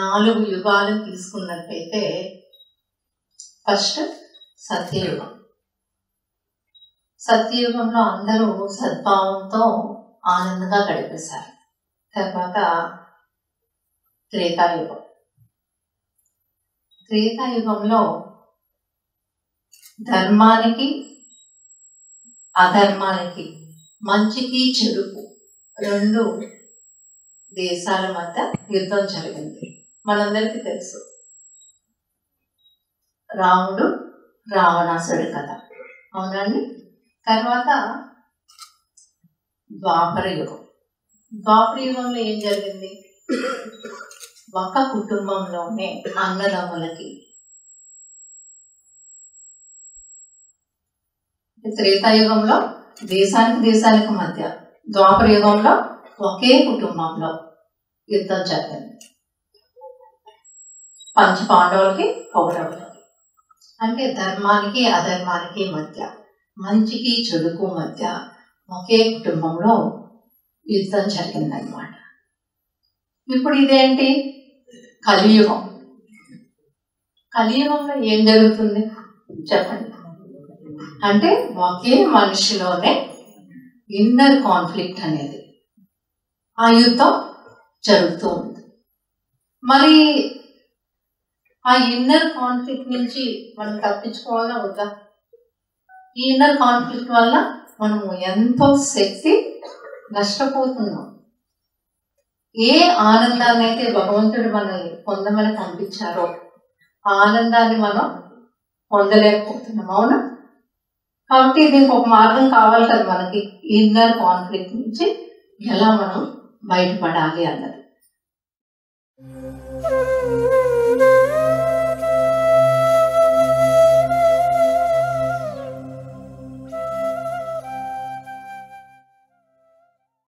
నాలుగు యుగాలు తీసుకున్నట్టయితే ఫస్ట్ సత్యయుగం సత్యయుగంలో అందరూ సద్భావంతో ఆనందంగా గడిపేశారు తర్వాత త్రేతాయుగం త్రేతాయుగంలో ధర్మానికి అధర్మానికి మంచికి చెడుకు రెండు దేశాల మధ్య యుద్ధం జరిగింది మనందరికీ తెలుసు రాముడు రావణాసుడి కథ అవునండి తర్వాత ద్వాపర యుగం ద్వాపర యుగంలో ఏం జరిగింది ఒక కుటుంబంలోనే అన్నదమ్ములకి త్రేతాయుగంలో దేశానికి దేశానికి మధ్య ద్వాపర యుగంలో ఒకే కుటుంబంలో యుద్ధం జరిగింది పంచ పాండవులకి కౌరవులకి అంటే ధర్మానికి అధర్మానికి మధ్య మంచికి చెడుకు మధ్య ఒకే కుటుంబంలో యుద్ధం జరిగిందనమాట ఇప్పుడు ఇదేంటి కలియుగం కలియుగంలో ఏం జరుగుతుంది చెప్పండి అంటే ఒకే మనిషిలోనే ఇన్నర్ కాన్ఫ్లిక్ట్ అనేది ఆ యుద్ధం జరుగుతూ ఉంది మరి ఆ ఇన్నర్ కాన్ఫ్లిక్ట్ నుంచి మనం తప్పించుకోవాలా వద్దా ఈ ఇన్నర్ కాన్ఫ్లిక్ట్ వల్ల మనము ఎంతో శక్తి నష్టపోతున్నాం ఏ ఆనందాన్ని అయితే భగవంతుడు మనల్ని పొందమని పంపించారో ఆ ఆనందాన్ని మనం పొందలేకపోతున్నాం అవునా కాబట్టి దీనికి ఒక మార్గం కావాలి కదా మనకి ఇన్నర్ కాన్ఫ్లిక్ట్ నుంచి ఎలా మనం బయటపడాలి అన్నది